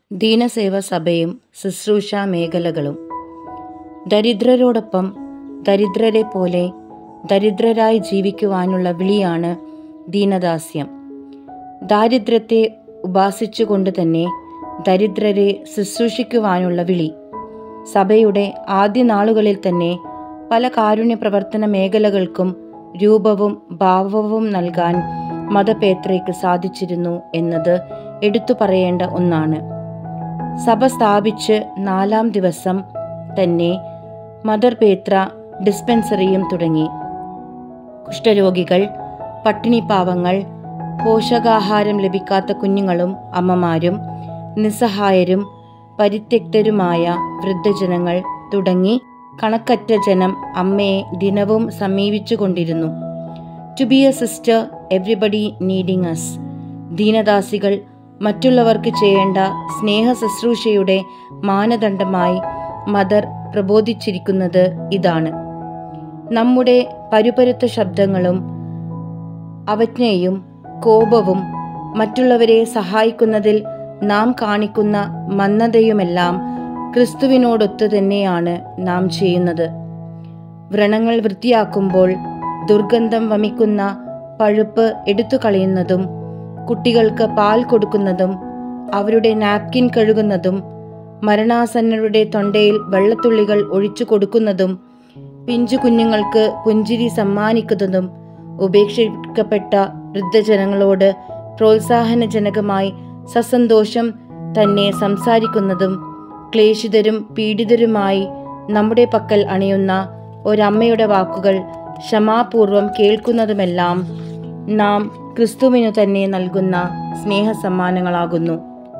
ദീനസേവ സഭയും ശുശ്രൂഷ മേഖലകളും ദരിദ്രരോടൊപ്പം ദരിദ്രരെ പോലെ ദരിദ്രരായി ജീവിക്കുവാനുള്ള വിളിയാണ് ദീനദാസ്യം ദാരിദ്ര്യത്തെ ഉപാസിച്ചുകൊണ്ട് തന്നെ ദരിദ്രരെ ശുശ്രൂഷിക്കുവാനുള്ള വിളി സഭയുടെ ആദ്യ നാളുകളിൽ തന്നെ പല കാരുണ്യ പ്രവർത്തന മേഖലകൾക്കും രൂപവും ഭാവവും നൽകാൻ മതപേത്രയ്ക്ക് സാധിച്ചിരുന്നു എന്നത് എടുത്തു പറയേണ്ട ഒന്നാണ് സഭ സ്ഥാപിച്ച് നാലാം ദിവസം തന്നെ മദർ പേത്ര ഡിസ്പെൻസറിയും തുടങ്ങി കുഷ്ഠരോഗികൾ പട്ടിണിപ്പാവങ്ങൾ പോഷകാഹാരം ലഭിക്കാത്ത കുഞ്ഞുങ്ങളും അമ്മമാരും നിസ്സഹായരും പരിത്യക്തരുമായ വൃദ്ധജനങ്ങൾ തുടങ്ങി കണക്കറ്റ ജനം അമ്മയെ ദിനവും സമീപിച്ചുകൊണ്ടിരുന്നു to be a sister everybody needing us ദീനദാസികൾ മറ്റുള്ളവർക്ക് ചെയ്യേണ്ട സ്നേഹ ശുശ്രൂഷയുടെ മാനദണ്ഡമായി മദർ പ്രബോധിച്ചിരിക്കുന്നത് ഇതാണ് നമ്മുടെ പരുപരുത്ത ശബ്ദങ്ങളും അവജ്ഞയും കോപവും മറ്റുള്ളവരെ സഹായിക്കുന്നതിൽ നാം കാണിക്കുന്ന മന്ദതയുമെല്ലാം ക്രിസ്തുവിനോടൊത്തു തന്നെയാണ് നാം ചെയ്യുന്നത് വ്രണങ്ങൾ വൃത്തിയാക്കുമ്പോൾ ദുർഗന്ധം വമിക്കുന്ന പഴുപ്പ് എടുത്തു കളയുന്നതും കുട്ടികൾക്ക് പാൽ കൊടുക്കുന്നതും അവരുടെ നാപ്കിൻ കഴുകുന്നതും മരണാസന്നരുടെ തൊണ്ടയിൽ വെള്ളത്തുള്ളികൾ ഒഴിച്ചു കൊടുക്കുന്നതും പിഞ്ചു കുഞ്ഞുങ്ങൾക്ക് പുഞ്ചിരി സമ്മാനിക്കുന്നതും ഉപേക്ഷിക്കപ്പെട്ട വൃദ്ധജനങ്ങളോട് പ്രോത്സാഹനജനകമായി സസന്തോഷം തന്നെ സംസാരിക്കുന്നതും ക്ലേശിതരും പീഡിതരുമായി നമ്മുടെ പക്കൽ അണിയുന്ന ഒരമ്മയുടെ വാക്കുകൾ ക്ഷമാപൂർവം കേൾക്കുന്നതുമെല്ലാം നാം ക്രിസ്തുവിനു തന്നെ നൽകുന്ന സ്നേഹ സമ്മാനങ്ങളാകുന്നു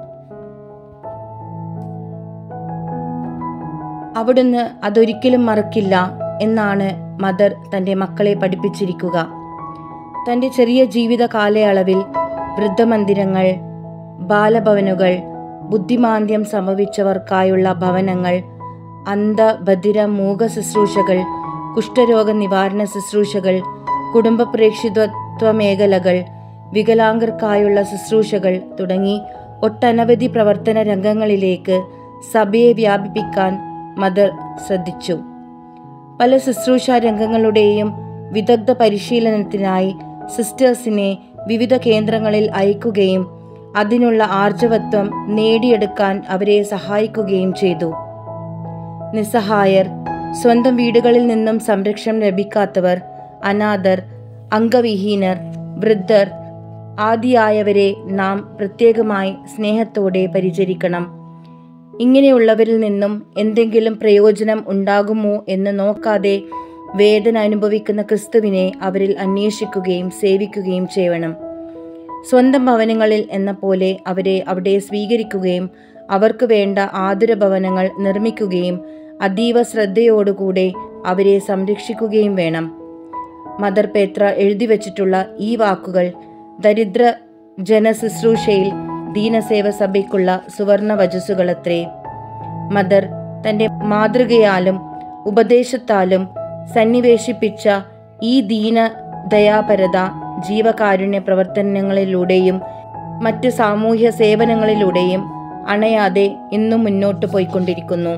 അവിടുന്ന് അതൊരിക്കലും മറക്കില്ല എന്നാണ് മദർ തൻ്റെ മക്കളെ പഠിപ്പിച്ചിരിക്കുക തൻ്റെ ചെറിയ ജീവിത കാലയളവിൽ വൃദ്ധമന്ദിരങ്ങൾ ബാലഭവനുകൾ ബുദ്ധിമാന്ദ്യം സംഭവിച്ചവർക്കായുള്ള ഭവനങ്ങൾ അന്ധ ബധിര മൂക ശുശ്രൂഷകൾ കുഷ്ഠരോഗ നിവാരണ ശുശ്രൂഷകൾ കുടുംബ പ്രേക്ഷിതത്വ മേഖലകൾ വികലാംഗർക്കായുള്ള ശുശ്രൂഷകൾ തുടങ്ങി ഒട്ടനവധി പ്രവർത്തന രംഗങ്ങളിലേക്ക് സഭയെ വ്യാപിപ്പിക്കാൻ മദർ ശ്രദ്ധിച്ചു പല ശുശ്രൂഷ രംഗങ്ങളുടെയും വിദഗ്ധ പരിശീലനത്തിനായി സിസ്റ്റേഴ്സിനെ വിവിധ കേന്ദ്രങ്ങളിൽ അയക്കുകയും അതിനുള്ള ആർജവത്വം നേടിയെടുക്കാൻ അവരെ സഹായിക്കുകയും ചെയ്തു നിസ്സഹായർ സ്വന്തം വീടുകളിൽ നിന്നും സംരക്ഷണം ലഭിക്കാത്തവർ അനാഥർ അംഗവിഹീനർ വൃദ്ധർ ആദിയായവരെ നാം പ്രത്യേകമായി സ്നേഹത്തോടെ പരിചരിക്കണം ഇങ്ങനെയുള്ളവരിൽ നിന്നും എന്തെങ്കിലും പ്രയോജനം ഉണ്ടാകുമോ എന്ന് നോക്കാതെ വേദന അനുഭവിക്കുന്ന ക്രിസ്തുവിനെ അവരിൽ അന്വേഷിക്കുകയും സേവിക്കുകയും ചെയ്യണം സ്വന്തം ഭവനങ്ങളിൽ എന്ന പോലെ അവരെ അവിടെ സ്വീകരിക്കുകയും അവർക്ക് വേണ്ട ആതുര ഭവനങ്ങൾ നിർമ്മിക്കുകയും അതീവ ശ്രദ്ധയോടുകൂടെ അവരെ സംരക്ഷിക്കുകയും വേണം മദർ പേത്ര എഴുതി വച്ചിട്ടുള്ള ഈ വാക്കുകൾ ദരിദ്ര ജനശുശ്രൂഷയിൽ ദീനസേവ സഭയ്ക്കുള്ള സുവർണ വജസ്സുകളത്രേ മദർ തന്റെ മാതൃകയാലും ഉപദേശത്താലും സന്നിവേശിപ്പിച്ച ഈ ദീന ദയാപരത ജീവകാരുണ്യ പ്രവർത്തനങ്ങളിലൂടെയും മറ്റ് സാമൂഹ്യ സേവനങ്ങളിലൂടെയും അണയാതെ ഇന്നും മുന്നോട്ട് പോയിക്കൊണ്ടിരിക്കുന്നു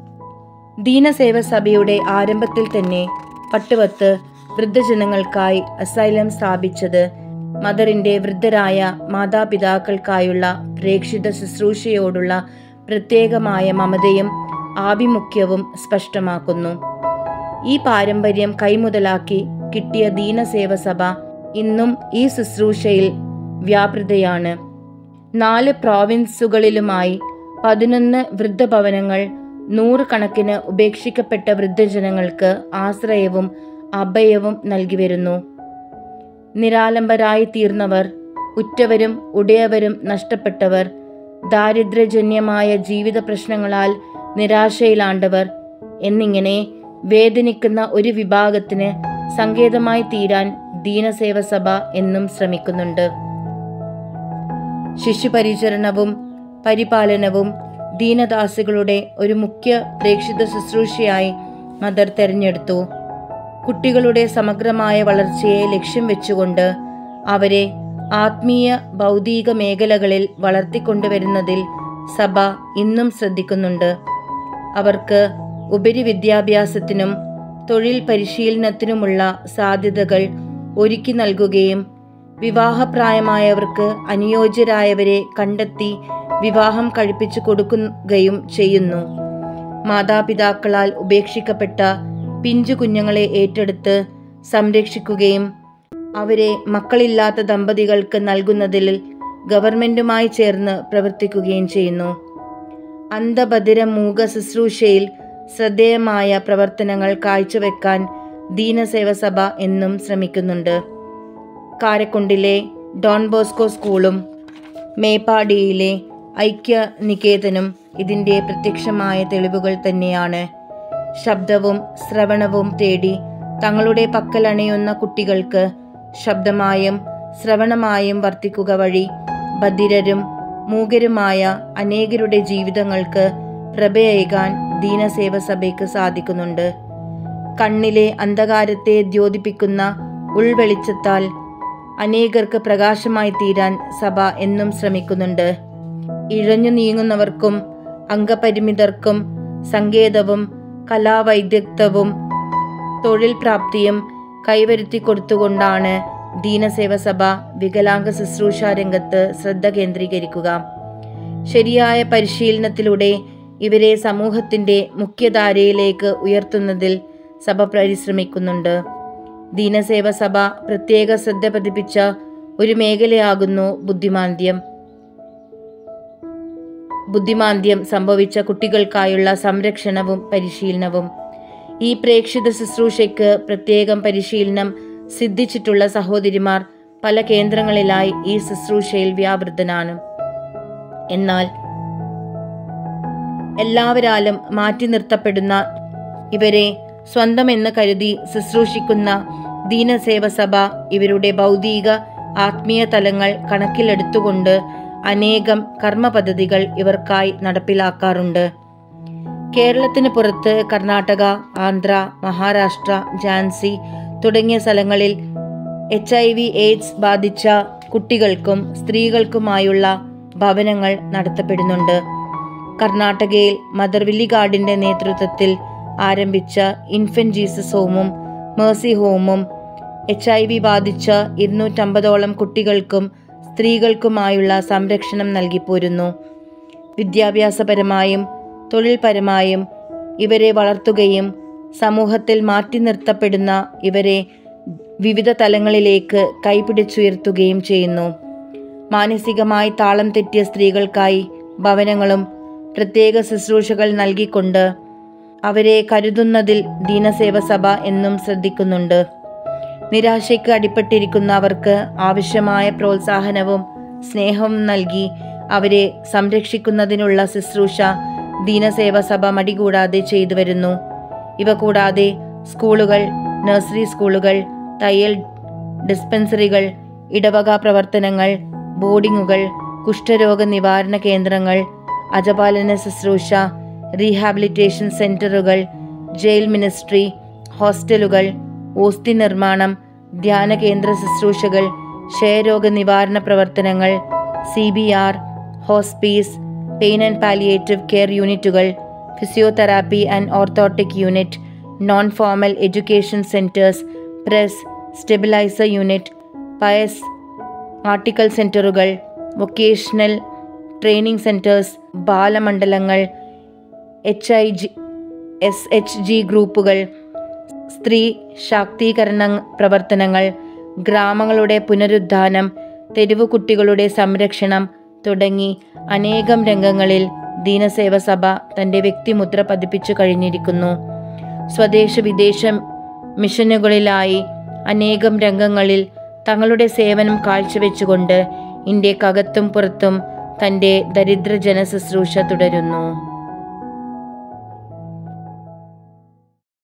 ദീനസേവ സഭയുടെ ആരംഭത്തിൽ തന്നെ പട്ടുവത്ത് വൃദ്ധജനങ്ങൾക്കായി അസൈലം സ്ഥാപിച്ചത് മദറിന്റെ വൃദ്ധരായ മാതാപിതാക്കൾക്കായുള്ള പ്രേക്ഷിത ശുശ്രൂഷയോടുള്ള പ്രത്യേകമായ മമതയും ആഭിമുഖ്യവും സ്പഷ്ടമാക്കുന്നു ഈ പാരമ്പര്യം കൈമുതലാക്കി കിട്ടിയ ദീനസേവ സഭ ഇന്നും ഈ ശുശ്രൂഷയിൽ വ്യാപൃതയാണ് നാല് പ്രോവിൻസുകളിലുമായി പതിനൊന്ന് വൃദ്ധഭവനങ്ങൾ നൂറുകണക്കിന് ഉപേക്ഷിക്കപ്പെട്ട വൃദ്ധജനങ്ങൾക്ക് ആശ്രയവും അഭയവും നൽകി വരുന്നു നിരാലംബരായി തീർന്നവർ ഉറ്റവരും ഉടയവരും നഷ്ടപ്പെട്ടവർ ദാരിദ്ര്യജന്യമായ ജീവിത പ്രശ്നങ്ങളാൽ നിരാശയിലാണ്ടവർ എന്നിങ്ങനെ വേദനിക്കുന്ന ഒരു വിഭാഗത്തിന് സങ്കേതമായി തീരാൻ ദീനസേവ സഭ എന്നും ശ്രമിക്കുന്നുണ്ട് ശിശുപരിചരണവും പരിപാലനവും ദീനദാസികളുടെ ഒരു മുഖ്യ പ്രേക്ഷിത ശുശ്രൂഷയായി മദർ തെരഞ്ഞെടുത്തു കുട്ടികളുടെ സമഗ്രമായ വളർച്ചയെ ലക്ഷ്യം വെച്ചുകൊണ്ട് അവരെ ആത്മീയ ഭൗതിക മേഖലകളിൽ വളർത്തിക്കൊണ്ടുവരുന്നതിൽ സഭ ഇന്നും ശ്രദ്ധിക്കുന്നുണ്ട് അവർക്ക് ഉപരി വിദ്യാഭ്യാസത്തിനും തൊഴിൽ പരിശീലനത്തിനുമുള്ള സാധ്യതകൾ ഒരുക്കി നൽകുകയും വിവാഹപ്രായമായവർക്ക് അനുയോജ്യരായവരെ കണ്ടെത്തി വിവാഹം കഴിപ്പിച്ചു കൊടുക്കുകയും ചെയ്യുന്നു മാതാപിതാക്കളാൽ ഉപേക്ഷിക്കപ്പെട്ട പിഞ്ചു കുഞ്ഞുങ്ങളെ ഏറ്റെടുത്ത് സംരക്ഷിക്കുകയും അവരെ മക്കളില്ലാത്ത ദമ്പതികൾക്ക് നൽകുന്നതിൽ ഗവൺമെന്റുമായി ചേർന്ന് പ്രവർത്തിക്കുകയും ചെയ്യുന്നു അന്ധബധിര മൂക ശുശ്രൂഷയിൽ ശ്രദ്ധേയമായ പ്രവർത്തനങ്ങൾ കാഴ്ചവെക്കാൻ ദീനസേവ സഭ എന്നും ശ്രമിക്കുന്നുണ്ട് കാരക്കുണ്ടിലെ ഡോൺ ബോസ്കോ സ്കൂളും മേപ്പാടിയിലെ ഐക്യ നികേതനും ഇതിൻ്റെ പ്രത്യക്ഷമായ തെളിവുകൾ തന്നെയാണ് ശബ്ദവും ശ്രവണവും തേടി തങ്ങളുടെ പക്കലണയുന്ന കുട്ടികൾക്ക് ശബ്ദമായും ശ്രവണമായും വർത്തിക്കുക വഴി ബധിരരും മൂകരുമായ അനേകരുടെ ജീവിതങ്ങൾക്ക് പ്രഭയേകാൻ ദീനസേവ സഭയ്ക്ക് സാധിക്കുന്നുണ്ട് കണ്ണിലെ അന്ധകാരത്തെ ദ്യോതിപ്പിക്കുന്ന ഉൾവെളിച്ചത്താൽ അനേകർക്ക് പ്രകാശമായി തീരാൻ സഭ എന്നും ശ്രമിക്കുന്നുണ്ട് ഇഴഞ്ഞു നീങ്ങുന്നവർക്കും അംഗപരിമിതർക്കും സങ്കേതവും കലാവൈദഗ്ധ്യവും തൊഴിൽ പ്രാപ്തിയും കൈവരുത്തി കൊടുത്തുകൊണ്ടാണ് ദീനസേവ സഭ വികലാംഗ ശുശ്രൂഷ രംഗത്ത് ശ്രദ്ധ കേന്ദ്രീകരിക്കുക ശരിയായ പരിശീലനത്തിലൂടെ ഇവരെ സമൂഹത്തിന്റെ മുഖ്യധാരയിലേക്ക് ഉയർത്തുന്നതിൽ സഭ പരിശ്രമിക്കുന്നുണ്ട് ദീനസേവ സഭ പ്രത്യേക ശ്രദ്ധ പതിപ്പിച്ച ഒരു മേഖലയാകുന്നു ബുദ്ധിമാന്ദ്യം ബുദ്ധിമാന്ദ്യം സംഭവിച്ച കുട്ടികൾക്കായുള്ള സംരക്ഷണവും പരിശീലനവും ഈ പ്രേക്ഷിത ശുശ്രൂഷയ്ക്ക് പ്രത്യേകം പരിശീലനം സിദ്ധിച്ചിട്ടുള്ള സഹോദരിമാർ പല കേന്ദ്രങ്ങളിലായി ഈ ശുശ്രൂഷയിൽ വ്യാപൃതനാണ് എന്നാൽ എല്ലാവരാലും മാറ്റി നിർത്തപ്പെടുന്ന ഇവരെ സ്വന്തമെന്ന് കരുതി ശുശ്രൂഷിക്കുന്ന ദീനസേവ സഭ ഇവരുടെ ഭൗതിക ആത്മീയ തലങ്ങൾ കണക്കിലെടുത്തുകൊണ്ട് അനേകം കർമ്മ പദ്ധതികൾ ഇവർക്കായി നടപ്പിലാക്കാറുണ്ട് കേരളത്തിന് പുറത്ത് കർണാടക ആന്ധ്ര മഹാരാഷ്ട്ര ഝാൻസി തുടങ്ങിയ സ്ഥലങ്ങളിൽ എച്ച് ഐ വി എയ്ഡ്സ് ബാധിച്ച കുട്ടികൾക്കും സ്ത്രീകൾക്കുമായുള്ള ഭവനങ്ങൾ നടത്തപ്പെടുന്നുണ്ട് കർണാടകയിൽ മദർ വില്ലിഗാർഡിന്റെ നേതൃത്വത്തിൽ ആരംഭിച്ച ഇൻഫന്റ് ജീസസ് ഹോമും മേഴ്സി ഹോമും എച്ച് ഐ വി ബാധിച്ച ഇരുന്നൂറ്റമ്പതോളം കുട്ടികൾക്കും സ്ത്രീകൾക്കുമായുള്ള സംരക്ഷണം നൽകിപ്പോരുന്നു വിദ്യാഭ്യാസപരമായും തൊഴിൽപരമായും ഇവരെ വളർത്തുകയും സമൂഹത്തിൽ മാറ്റി നിർത്തപ്പെടുന്ന ഇവരെ വിവിധ തലങ്ങളിലേക്ക് കൈപിടിച്ചുയർത്തുകയും ചെയ്യുന്നു മാനസികമായി താളം തെറ്റിയ സ്ത്രീകൾക്കായി ഭവനങ്ങളും പ്രത്യേക ശുശ്രൂഷകൾ നൽകിക്കൊണ്ട് അവരെ കരുതുന്നതിൽ ദീനസേവ സഭ എന്നും ശ്രദ്ധിക്കുന്നുണ്ട് നിരാശയ്ക്ക് അടിപ്പെട്ടിരിക്കുന്ന അവർക്ക് ആവശ്യമായ പ്രോത്സാഹനവും സ്നേഹവും നൽകി അവരെ സംരക്ഷിക്കുന്നതിനുള്ള ശുശ്രൂഷ ദീനസേവ സഭ മടികൂടാതെ ചെയ്തു വരുന്നു ഇവ കൂടാതെ സ്കൂളുകൾ നഴ്സറി സ്കൂളുകൾ തയ്യൽ ഡിസ്പെൻസറികൾ ഇടവക പ്രവർത്തനങ്ങൾ ബോർഡിങ്ങുകൾ കുഷ്ഠരോഗ നിവാരണ കേന്ദ്രങ്ങൾ അജപാലന ശുശ്രൂഷ റീഹാബിലിറ്റേഷൻ സെന്ററുകൾ ജയിൽ മിനിസ്ട്രി ഹോസ്റ്റലുകൾ ഓസ്തി നിർമ്മാണം ധ്യാന കേന്ദ്ര ശുശ്രൂഷകൾ ക്ഷയരോഗ നിവാരണ പ്രവർത്തനങ്ങൾ C B R hospice pain and palliative care യൂണിറ്റുകൾ physiotherapy and orthotic unit non formal education centres press stabiliser unit പയസ് ആർട്ടിക്കൽ സെന്ററുകൾ വൊക്കേഷണൽ ട്രെയിനിങ് സെന്റേഴ്സ് ബാലമണ്ഡലങ്ങൾ H I G S H G ഗ്രൂപ്പുകൾ സ്ത്രീ ശാക്തീകരണ പ്രവർത്തനങ്ങൾ ഗ്രാമങ്ങളുടെ പുനരുദ്ധാനം തെരുവു കുട്ടികളുടെ സംരക്ഷണം തുടങ്ങി അനേകം രംഗങ്ങളിൽ ദീനസേവ സഭ തന്റെ വ്യക്തിമുദ്ര പതിപ്പിച്ചു കഴിഞ്ഞിരിക്കുന്നു സ്വദേശ വിദേശ മിഷനുകളിലായി അനേകം രംഗങ്ങളിൽ തങ്ങളുടെ സേവനം കാഴ്ചവെച്ചുകൊണ്ട് ഇന്ത്യക്കകത്തും പുറത്തും തന്റെ ദരിദ്ര ജനശുശ്രൂഷ തുടരുന്നു